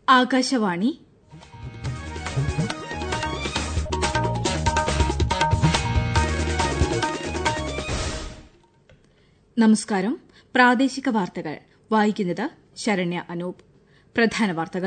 ആകാശവാണി നമസ്കാരം പ്രാദേശിക വാർത്തകൾ വായിക്കുന്നത് ശരണ്യ അനൂപ് പ്രധാന വാർത്തകൾ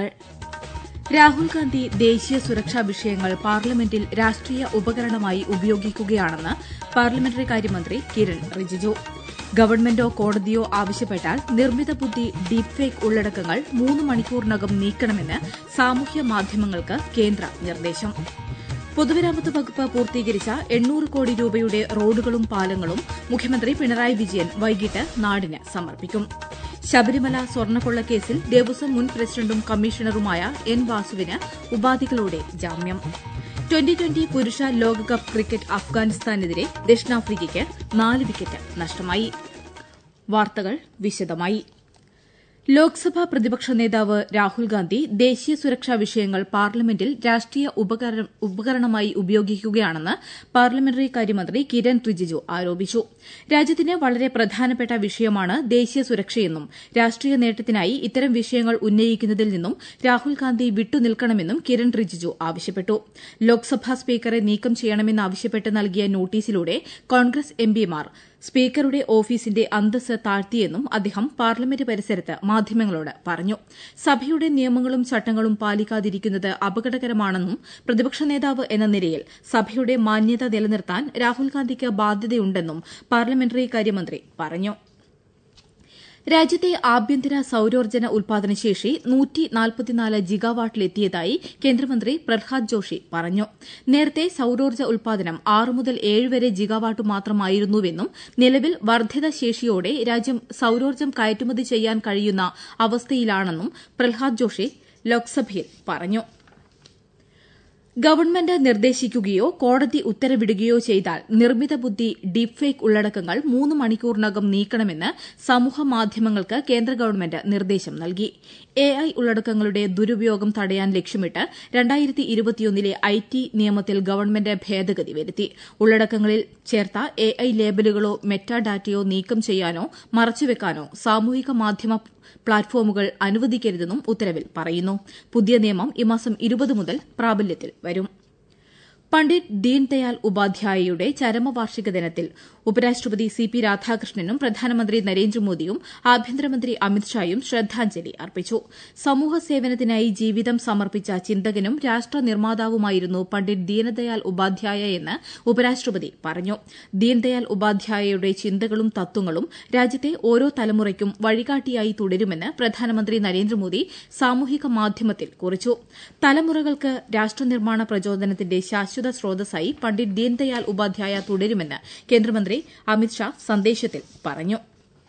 രാഹുൽ ഗാന്ധി ദേശീയ സുരക്ഷാ വിഷയങ്ങൾ പാർലമെന്റിൽ രാഷ്ട്രീയ ഉപകരണമായി ഉപയോഗിക്കുകയാണെന്ന് പാർലമെന്ററി കാര്യമന്ത്രി കിരൺ റിജിജു ഗവൺമെന്റോ കോടതിയോ ആവശ്യപ്പെട്ടാൽ നിർമ്മിത ബുദ്ധി ഡീപ് ഫേക്ക് ഉള്ളടക്കങ്ങൾ മൂന്ന് മണിക്കൂറിനകം നീക്കണമെന്ന് സാമൂഹ്യ മാധ്യമങ്ങൾക്ക് കേന്ദ്ര നിർദ്ദേശം പൊതുമരാമത്ത് വകുപ്പ് പൂർത്തീകരിച്ച എണ്ണൂറ് കോടി രൂപയുടെ റോഡുകളും പാലങ്ങളും മുഖ്യമന്ത്രി പിണറായി വിജയൻ വൈകിട്ട് നാടിന് സമർപ്പിക്കും ശബരിമല സ്വർണ്ണക്കൊള്ളക്കേസിൽ ദേവസ്വം മുൻ പ്രസിഡന്റും കമ്മീഷണറുമായ എൻ വാസുവിന് ഉപാധികളോടെ ജാമ്യം ട്വന്റി ട്വന്റി പുരുഷ ലോകകപ്പ് ക്രിക്കറ്റ് അഫ്ഗാനിസ്ഥാനെതിരെ ദക്ഷിണാഫ്രിക്കയ്ക്ക് നാല് വിക്കറ്റ് നഷ്ടമായി വാർത്തകൾ വിശദമായി ലോക്സഭാ പ്രതിപക്ഷ നേതാവ് രാഹുൽ ഗാന്ധി ദേശീയ സുരക്ഷാ വിഷയങ്ങൾ പാർലമെന്റിൽ രാഷ്ട്രീയ ഉപകരണമായി ഉപയോഗിക്കുകയാണെന്ന് പാർലമെന്ററി കാര്യമന്ത്രി കിരൺ റിജിജു ആരോപിച്ചു രാജ്യത്തിന് വളരെ പ്രധാനപ്പെട്ട വിഷയമാണ് ദേശീയ സുരക്ഷയെന്നും രാഷ്ട്രീയ നേട്ടത്തിനായി ഇത്തരം വിഷയങ്ങൾ ഉന്നയിക്കുന്നതിൽ നിന്നും രാഹുൽ ഗാന്ധി വിട്ടുനിൽക്കണമെന്നും കിരൺ റിജിജു ആവശ്യപ്പെട്ടു ലോക്സഭാ സ്പീക്കറെ നീക്കം ചെയ്യണമെന്നാവശ്യപ്പെട്ട് നൽകിയ നോട്ടീസിലൂടെ കോൺഗ്രസ് എംപിമാർ സ്പീക്കറുടെ ഓഫീസിന്റെ അന്തസ് താഴ്ത്തിയെന്നും അദ്ദേഹം പാർലമെന്റ് പരിസരത്ത് മാധ്യമങ്ങളോട് പറഞ്ഞു സഭയുടെ നിയമങ്ങളും ചട്ടങ്ങളും പാലിക്കാതിരിക്കുന്നത് അപകടകരമാണെന്നും പ്രതിപക്ഷ നേതാവ് എന്ന നിലയിൽ സഭയുടെ മാന്യത നിലനിർത്താൻ രാഹുൽ ഗാന്ധിക്ക് ബാധ്യതയുണ്ടെന്നും പാർലമെന്ററി കാര്യമന്ത്രി പറഞ്ഞു രാജ്യത്തെ ആഭ്യന്തര സൌരോർജ്ജന ഉൽപാദനശേഷി ജിഗാവാട്ടിലെത്തിയതായി കേന്ദ്രമന്ത്രി പ്രഹ്ലാദ് ജോഷി പറഞ്ഞു നേരത്തെ സൌരോർജ്ജ ഉൽപാദനം ആറ് മുതൽ ഏഴ് വരെ ജിഗാവാട്ട് മാത്രമായിരുന്നുവെന്നും നിലവിൽ വർദ്ധിത ശേഷിയോടെ രാജ്യം സൌരോർജ്ജം കയറ്റുമതി ചെയ്യാൻ കഴിയുന്ന അവസ്ഥയിലാണെന്നും പ്രഹ്ലാദ് ജോഷി ലോക്സഭയിൽ പറഞ്ഞു ഗവൺമെന്റ് നിർദ്ദേശിക്കുകയോ കോടതി ഉത്തരവിടുകയോ ചെയ്താൽ നിർമ്മിത ബുദ്ധി ഡീപ് ഫേക്ക് ഉള്ളടക്കങ്ങൾ മൂന്ന് മണിക്കൂറിനകം നീക്കണമെന്ന് സമൂഹമാധ്യമങ്ങൾക്ക് കേന്ദ്ര ഗവൺമെന്റ് നിർദ്ദേശം നൽകി എഐ ഉള്ളടക്കങ്ങളുടെ ദുരുപയോഗം തടയാൻ ലക്ഷ്യമിട്ട് ലെ ഐ ടി നിയമത്തിൽ ഗവൺമെന്റ് ഭേദഗതി വരുത്തി ഉള്ളടക്കങ്ങളിൽ ചേർത്ത എഐ ലേബലുകളോ മെറ്റാഡാറ്റയോ നീക്കം ചെയ്യാനോ മറച്ചുവെക്കാനോ സാമൂഹിക മാധ്യമ പ്ലാറ്റ്ഫോമുകൾ അനുവദിക്കരുതെന്നും ഉത്തരവിൽ പറയുന്നു പുതിയ നിയമം ഈ മാസം ഇരുപത് മുതൽ പ്രാബല്യത്തിൽ വരും പണ്ഡിറ്റ് ദീൻദയാൽ ഉപാധ്യായയുടെ ചരമവാർഷിക ദിനത്തിൽ ഉപരാഷ്ട്രപതി സി പി രാധാകൃഷ്ണനും പ്രധാനമന്ത്രി നരേന്ദ്രമോദിയും ആഭ്യന്തരമന്ത്രി അമിത്ഷായും ശ്രദ്ധാഞ്ജലി അർപ്പിച്ചു സമൂഹ സേവനത്തിനായി ജീവിതം സമർപ്പിച്ച ചിന്തകനും രാഷ്ട്ര നിർമ്മാതാവുമായിരുന്നു പണ്ഡിറ്റ് ദീനദയാൽ ഉപാധ്യായ എന്ന് ഉപരാഷ്ട്രപതി പറഞ്ഞു ദീൻദയാൽ ഉപാധ്യായയുടെ ചിന്തകളും തത്വങ്ങളും രാജ്യത്തെ ഓരോ തലമുറയ്ക്കും വഴികാട്ടിയായി തുടരുമെന്ന് പ്രധാനമന്ത്രി നരേന്ദ്രമോദി സാമൂഹിക മാധ്യമത്തിൽ കുറിച്ചു തലമുറകൾക്ക് രാഷ്ട്രനിർമ്മാണ പ്രചോദനത്തിന്റെ ശാശ്വത സ്രോതസ്സായി പണ്ഡിറ്റ് ദീൻദയാൽ ഉപാധ്യായ തുടരുമെന്ന് കേന്ദ്രമന്ത്രി അമിത്ഷാ സന്ദേശത്തിൽ പറഞ്ഞു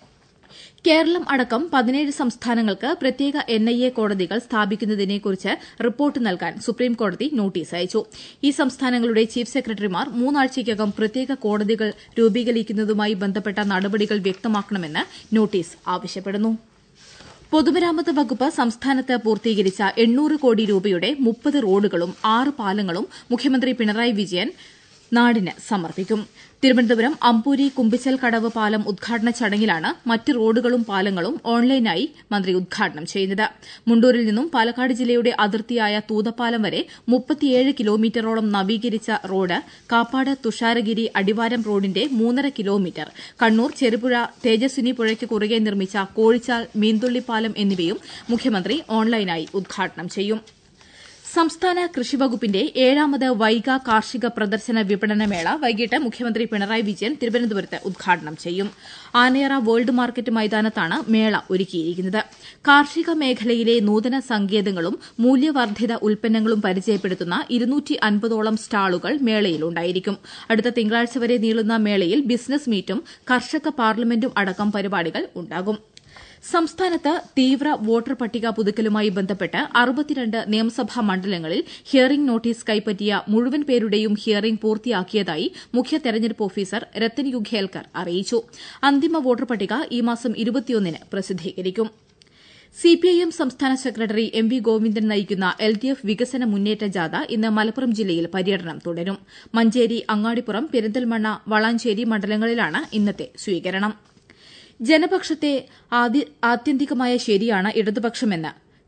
കേരളം അടക്കം പതിനേഴ് സംസ്ഥാനങ്ങൾക്ക് പ്രത്യേക എൻഐഎ കോടതികൾ സ്ഥാപിക്കുന്നതിനെക്കുറിച്ച് റിപ്പോർട്ട് നൽകാൻ സുപ്രീംകോടതി നോട്ടീസ് അയച്ചു ഈ സംസ്ഥാനങ്ങളുടെ ചീഫ് സെക്രട്ടറിമാർ മൂന്നാഴ്ചയ്ക്കകം പ്രത്യേക കോടതികൾ രൂപീകരിക്കുന്നതുമായി ബന്ധപ്പെട്ട നടപടികൾ വ്യക്തമാക്കണമെന്ന് നോട്ടീസ് ആവശ്യപ്പെടുന്നു പൊതുമരാമത്ത് വകുപ്പ് സംസ്ഥാനത്ത് പൂർത്തീകരിച്ച എണ്ണൂറ് കോടി രൂപയുടെ മുപ്പത് റോഡുകളും ആറ് പാലങ്ങളും മുഖ്യമന്ത്രി പിണറായി വിജയൻ നാടിന് സമർപ്പിക്കും തിരുവനന്തപുരം അമ്പൂരി കുമ്പിച്ചൽ കടവ് പാലം ഉദ്ഘാടന ചടങ്ങിലാണ് മറ്റ് റോഡുകളും പാലങ്ങളും ഓൺലൈനായി മന്ത്രി ഉദ്ഘാടനം ചെയ്യുന്നത് മുണ്ടൂരിൽ നിന്നും പാലക്കാട് ജില്ലയുടെ അതിർത്തിയായ തൂതപ്പാലം വരെ മുപ്പത്തിയേഴ് കിലോമീറ്ററോളം നവീകരിച്ച റോഡ് കാപ്പാട് തുഷാരഗിരി അടിവാരം റോഡിന്റെ മൂന്നര കിലോമീറ്റർ കണ്ണൂർ ചെറുപുഴ തേജസ്വിനി പുഴയ്ക്ക് കുറുകെ നിർമ്മിച്ച കോഴിച്ചാൽ മീൻതുള്ളിപ്പാലം എന്നിവയും മുഖ്യമന്ത്രി ഓൺലൈനായി ഉദ്ഘാടനം ചെയ്യും സംസ്ഥാന കൃഷിവകുപ്പിന്റെ ഏഴാമത് വൈഗ കാർഷിക പ്രദർശന വിപണന മേള വൈകിട്ട് മുഖ്യമന്ത്രി പിണറായി വിജയൻ തിരുവനന്തപുരത്ത് ഉദ്ഘാടനം ചെയ്യും ആനയറ വേൾഡ് മാർക്കറ്റ് മൈതാനത്താണ് മേള ഒരുക്കിയിരിക്കുന്നത് കാർഷിക മേഖലയിലെ നൂതന സങ്കേതങ്ങളും മൂല്യവർദ്ധിത ഉൽപ്പന്നങ്ങളും പരിചയപ്പെടുത്തുന്ന ഇരുന്നൂറ്റി അൻപതോളം സ്റ്റാളുകൾ മേളയിലുണ്ടായിരിക്കും അടുത്ത തിങ്കളാഴ്ച വരെ നീളുന്ന മേളയിൽ ബിസിനസ് മീറ്റും കർഷക പാർലമെന്റും അടക്കം പരിപാടികൾ ഉണ്ടാകും സംസ്ഥാനത്ത് തീവ്ര വോട്ടർ പട്ടിക പുതുക്കലുമായി ബന്ധപ്പെട്ട് അറുപത്തിരണ്ട് നിയമസഭാ മണ്ഡലങ്ങളിൽ ഹിയറിംഗ് നോട്ടീസ് കൈപ്പറ്റിയ മുഴുവൻ പേരുടെയും ഹിയറിംഗ് പൂർത്തിയാക്കിയതായി മുഖ്യ തെരഞ്ഞെടുപ്പ് ഓഫീസർ രത്തൻ യു ഖേൽക്കർ അറിയിച്ചു അന്തിമ വോട്ടർ പട്ടിക ഈ മാസം ഇരുപത്തിയൊന്നിന് പ്രസിദ്ധീകരിക്കും സിപിഐഎം സംസ്ഥാന സെക്രട്ടറി എം വി ഗോവിന്ദൻ നയിക്കുന്ന എൽ ഡി എഫ് വികസന മുന്നേറ്റ ജാഥ ഇന്ന് മലപ്പുറം ജില്ലയിൽ പര്യടനം തുടരും മഞ്ചേരി അങ്ങാടിപ്പുറം പെരിന്തൽമണ്ണ വളാഞ്ചേരി മണ്ഡലങ്ങളിലാണ് ഇന്നത്തെ സ്വീകരണം ജനപക്ഷത്തെ ആത്യന്തികമായ ശരിയാണ് ഇടതുപക്ഷമെന്ന്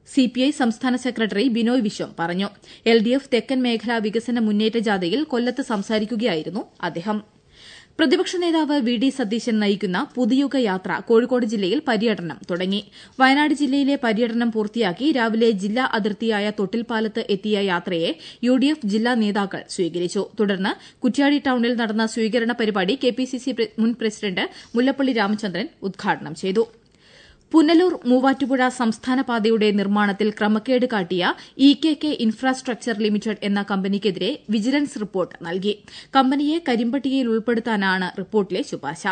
സിപിഐ സംസ്ഥാന സെക്രട്ടറി ബിനോയ് വിശ്വം പറഞ്ഞു എൽഡിഎഫ് തെക്കൻ മേഖലാ വികസന മുന്നേറ്റ ജാഥയിൽ കൊല്ലത്ത് സംസാരിക്കുകയായിരുന്നു അദ്ദേഹം പ്രതിപക്ഷ നേതാവ് വി ഡി സതീശൻ നയിക്കുന്ന പുതുയുഗ യാത്ര കോഴിക്കോട് ജില്ലയിൽ പര്യടനം തുടങ്ങി വയനാട് ജില്ലയിലെ പര്യടനം പൂർത്തിയാക്കി രാവിലെ ജില്ലാ അതിർത്തിയായ തൊട്ടിൽപ്പാലത്ത് എത്തിയ യാത്രയെ യു ഡി എഫ് ജില്ലാ നേതാക്കൾ സ്വീകരിച്ചു തുടർന്ന് കുറ്റ്യാടി ടൌണിൽ നടന്ന സ്വീകരണ പരിപാടി കെപിസിസി മുൻ പ്രസിഡന്റ് മുല്ലപ്പള്ളി രാമചന്ദ്രൻ ഉദ്ഘാടനം ചെയ്തു പുനലൂർ മൂവാറ്റുപുഴ സംസ്ഥാന പാതയുടെ നിർമ്മാണത്തിൽ ക്രമക്കേട് കാട്ടിയ E K K infrastructure limited എന്ന കമ്പനിക്കെതിരെ വിജിലൻസ് റിപ്പോർട്ട് നൽകി കമ്പനിയെ കരിമ്പട്ടികയിൽ ഉൾപ്പെടുത്താനാണ് റിപ്പോർട്ടിലെ ശുപാർശ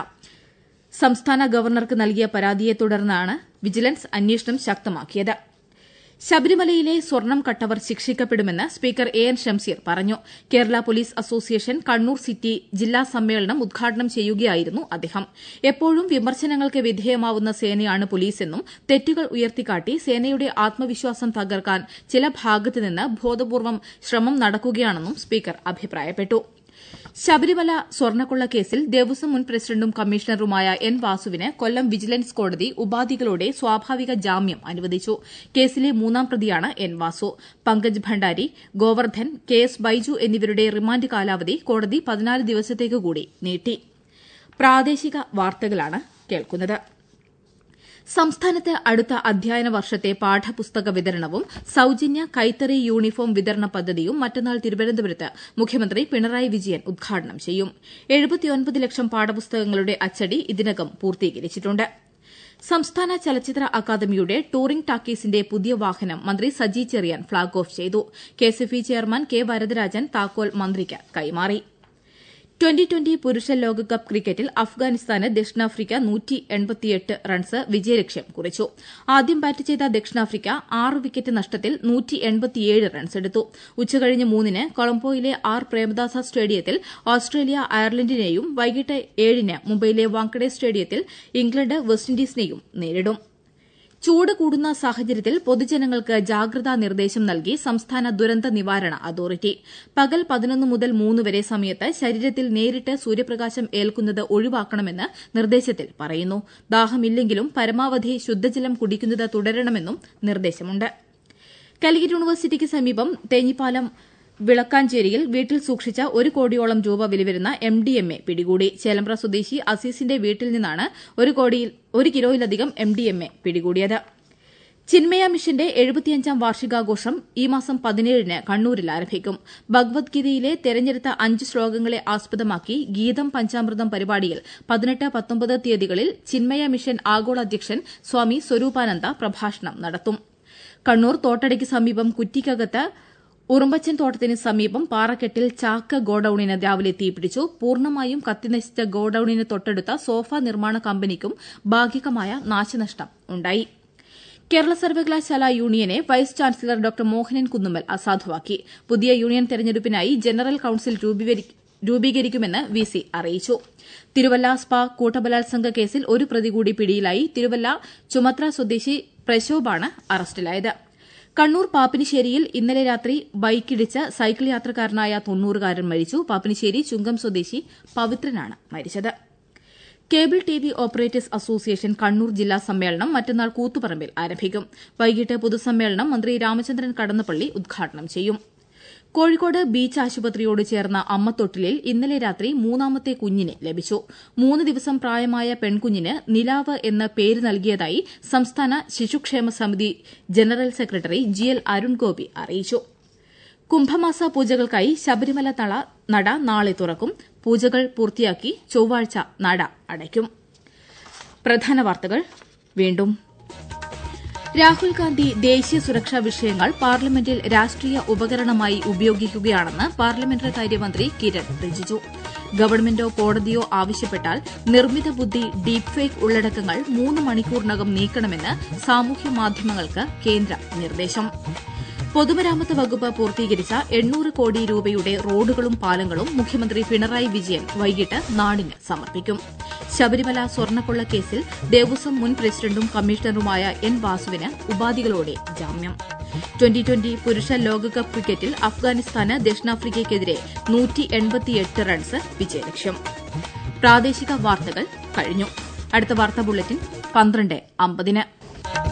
സംസ്ഥാന ഗവർണർക്ക് നൽകിയ പരാതിയെ തുടർന്നാണ് വിജിലൻസ് അന്വേഷണം ശക്തമാക്കിയത് ശബരിമലയിലെ സ്വർണം കട്ടവർ ശിക്ഷിക്കപ്പെടുമെന്ന് സ്പീക്കർ എ എൻ ഷംസീർ പറഞ്ഞു Kerala police association Kannur city ജില്ലാ സമ്മേളനം ഉദ്ഘാടനം ചെയ്യുകയായിരുന്നു അദ്ദേഹം എപ്പോഴും വിമർശനങ്ങൾക്ക് വിധേയമാവുന്ന സേനയാണ് പോലീസെന്നും തെറ്റുകൾ ഉയർത്തിക്കാട്ടി സേനയുടെ ആത്മവിശ്വാസം തകർക്കാൻ ചില ഭാഗത്തുനിന്ന് ബോധപൂർവം ശ്രമം നടക്കുകയാണെന്നും സ്പീക്കർ അഭിപ്രായപ്പെട്ടു ശബരിമല സ്വർണ്ണക്കൊള്ള കേസിൽ ദേവസ്വം മുൻ പ്രസിഡന്റും കമ്മീഷണറുമായ എൻ വാസുവിന് കൊല്ലം വിജിലൻസ് കോടതി ഉപാധികളോടെ സ്വാഭാവിക ജാമ്യം അനുവദിച്ചു കേസിലെ മൂന്നാം പ്രതിയാണ് N Vasu Pankaj Bhandari Govardhan K S Baiju എന്നിവരുടെ റിമാൻഡ് കാലാവധി കോടതി പതിനാല് ദിവസത്തേക്ക് കൂടി നീട്ടി പ്രാദേശിക വാർത്തകളാണ് കേൾക്കുന്നത് സംസ്ഥാനത്ത് അടുത്ത അധ്യയന വർഷത്തെ പാഠപുസ്തക വിതരണവും സൌജന്യ കൈത്തറി യൂണിഫോം വിതരണ പദ്ധതിയും മറ്റന്നാൾ തിരുവനന്തപുരത്ത് മുഖ്യമന്ത്രി പിണറായി വിജയൻ ഉദ്ഘാടനം ചെയ്യും ലക്ഷം പാഠപുസ്തകങ്ങളുടെ അച്ചടി ഇതിനകം പൂർത്തീകരിച്ചിട്ടുണ്ട് സംസ്ഥാന ചലച്ചിത്ര അക്കാദമിയുടെ ടൂറിംഗ് ടാക്കീസിന്റെ പുതിയ വാഹനം മന്ത്രി സജി ചെറിയാൻ ഫ്ളാഗ് ഓഫ് ചെയ്തു കെഎസ്എഫ്ഇ ചെയർമാൻ കെ വരദരാജൻ താക്കോൽ മന്ത്രിക്ക് കൈമാറി ട്വന്റി ട്വന്റി പുരുഷ ലോകകപ്പ് ക്രിക്കറ്റിൽ അഫ്ഗാനിസ്ഥാന് ദക്ഷിണാഫ്രിക്ക റൺസ് വിജയലക്ഷ്യം കുറിച്ചു ആദ്യം ബാറ്റ് ചെയ്ത ദക്ഷിണാഫ്രിക്ക ആറ് വിക്കറ്റ് നഷ്ടത്തിൽ റൺസെടുത്തു ഉച്ചകഴിഞ്ഞ് മൂന്നിന് കൊളംബോയിലെ ആർ പ്രേമദാസ സ്റ്റേഡിയത്തിൽ ഓസ്ട്രേലിയ അയർലൻഡിനെയും വൈകിട്ട് ഏഴിന് മുംബൈയിലെ വാങ്കഡെ സ്റ്റേഡിയത്തിൽ ഇംഗ്ലണ്ട് വെസ്റ്റിൻഡീസിനെയും നേരിടും ചൂട് കൂടുന്ന സാഹചര്യത്തിൽ പൊതുജനങ്ങൾക്ക് ജാഗ്രതാ നിർദ്ദേശം നൽകി സംസ്ഥാന ദുരന്ത നിവാരണ അതോറിറ്റി പകൽ പതിനൊന്ന് മുതൽ മൂന്ന് വരെ സമയത്ത് ശരീരത്തിൽ നേരിട്ട് സൂര്യപ്രകാശം ഏൽക്കുന്നത് ഒഴിവാക്കണമെന്ന് നിർദ്ദേശത്തിൽ പറയുന്നു ദാഹമില്ലെങ്കിലും പരമാവധി ശുദ്ധജലം കുടിക്കുന്നത് തുടരണമെന്നും നിർദ്ദേശമുണ്ട് കാലിക്കറ്റ് യൂണിവേഴ്സിറ്റിക്ക് സമീപം തേഞ്ഞിപ്പാലം വിളക്കാഞ്ചേരിയിൽ വീട്ടിൽ സൂക്ഷിച്ച ഒരു കോടിയോളം രൂപ വിലവരുന്ന എം ഡി എം എ പിടികൂടി ചേലമ്പ്ര സ്വദേശി അസീസിന്റെ വീട്ടിൽ നിന്നാണ് ഒരു കിലോയിലധികം എം ഡി എം എ പിടികൂടിയത് ചിന്മയ മിഷന്റെ എഴുപത്തിയഞ്ചാം വാർഷികാഘോഷം ഈ മാസം പതിനേഴിന് കണ്ണൂരിൽ ആരംഭിക്കും ഭഗവത്ഗീതയിലെ തെരഞ്ഞെടുത്ത അഞ്ച് ശ്ലോകങ്ങളെ ആസ്പദമാക്കി ഗീതം പഞ്ചാമൃതം പരിപാടിയിൽ പതിനെട്ട് പത്തൊമ്പത് തീയതികളിൽ ചിന്മയ മിഷൻ ആഗോള അധ്യക്ഷൻ സ്വാമി സ്വരൂപാനന്ദ പ്രഭാഷണം നടത്തും കണ്ണൂർ തോട്ടടയ്ക്ക് സമീപം കുറ്റിക്കകത്ത് ഉറുമ്പച്ചൻ തോട്ടത്തിന് സമീപം പാറക്കെട്ടിൽ ചാക്ക് ഗോഡൌണിന് രാവിലെ തീപിടിച്ചു പൂർണ്ണമായും കത്തിനശിച്ച ഗോഡൌണിന് തൊട്ടടുത്ത സോഫ നിർമ്മാണ കമ്പനിക്കും ഭാഗികമായ നാശനഷ്ടം ഉണ്ടായി കേരള സർവകലാശാല യൂണിയനെ vice chancellor doctor Mohanan Kunnummal അസാധുവാക്കി പുതിയ യൂണിയൻ തെരഞ്ഞെടുപ്പിനായി ജനറൽ കൌൺസിൽ രൂപീകരിക്കുമെന്ന് വി സി അറിയിച്ചു തിരുവല്ല സ്പാ കൂട്ടബലാത്സംഗ കേസിൽ ഒരു പ്രതി കൂടി പിടിയിലായി തിരുവല്ല ചുമത്ര സ്വദേശി പ്രശോഭാണ് അറസ്റ്റിലായത് കണ്ണൂർ പാപ്പിനിശ്ശേരിയിൽ ഇന്നലെ രാത്രി ബൈക്കിടിച്ച് സൈക്കിൾ യാത്രക്കാരനായ തൊണ്ണൂറുകാരൻ മരിച്ചു പാപ്പിനിശ്ശേരി ചുങ്കം സ്വദേശി പവിത്രനാണ് മരിച്ചത് cable T V operators association Kannur ജില്ലാ സമ്മേളനം മറ്റന്നാൾ കൂത്തുപറമ്പിൽ ആരംഭിക്കും വൈകിട്ട് പൊതുസമ്മേളനം മന്ത്രി രാമചന്ദ്രൻ കടന്നപ്പള്ളി ഉദ്ഘാടനം ചെയ്യും കോഴിക്കോട് ബീച്ച് ആശുപത്രിയോട് ചേർന്ന അമ്മത്തൊട്ടിലിൽ ഇന്നലെ രാത്രി മൂന്നാമത്തെ കുഞ്ഞിനെ ലഭിച്ചു മൂന്ന് ദിവസം പ്രായമായ പെൺകുഞ്ഞിന് നിലാവ് എന്ന പേര് നൽകിയതായി സംസ്ഥാന ശിശുക്ഷേമ സമിതി general secretary G L Arungopi അറിയിച്ചു കുംഭമാസ പൂജകൾക്കായി ശബരിമല നട നാളെ തുറക്കും പൂജകൾ പൂർത്തിയാക്കി ചൊവ്വാഴ്ച നട അടയ്ക്കും പ്രധാന വാർത്തകൾ വീണ്ടും രാഹുൽ ഗാന്ധി ദേശീയ സുരക്ഷാ വിഷയങ്ങൾ പാർലമെന്റിൽ രാഷ്ട്രീയ ഉപകരണമായി ഉപയോഗിക്കുകയാണെന്ന് പാർലമെന്ററി കാര്യമന്ത്രി കിരൺ റിജിജു ഗവൺമെന്റോ കോടതിയോ ആവശ്യപ്പെട്ടാൽ നിർമ്മിത ബുദ്ധി ഡീപ് ഫേക്ക് ഉള്ളടക്കങ്ങൾ മൂന്ന് മണിക്കൂറിനകം നീക്കണമെന്ന് സാമൂഹ്യ മാധ്യമങ്ങൾക്ക് കേന്ദ്ര നിർദ്ദേശം പൊതുമരാമത്ത് വകുപ്പ് പൂർത്തീകരിച്ച എണ്ണൂറ് കോടി രൂപയുടെ റോഡുകളും പാലങ്ങളും മുഖ്യമന്ത്രി പിണറായി വിജയൻ വൈകിട്ട് നാടിന് സമർപ്പിക്കും ശബരിമല സ്വർണ്ണക്കൊള്ള കേസിൽ ദേവസ്വം മുൻ പ്രസിഡന്റും കമ്മീഷണറുമായ എൻ വാസുവിന് ഉപാധികളോടെ ജാമ്യം ട്വന്റി ട്വന്റി പുരുഷ ലോകകപ്പ് ക്രിക്കറ്റിൽ അഫ്ഗാനിസ്ഥാന് ദക്ഷിണാഫ്രിക്കയ്ക്കെതിരെ റൺസ് വിജയലക്ഷ്യം പ്രാദേശിക വാർത്തകൾ കഴിഞ്ഞു അടുത്ത വാർത്താ ബുള്ളറ്റിൻ പന്ത്രണ്ട് അമ്പതിന്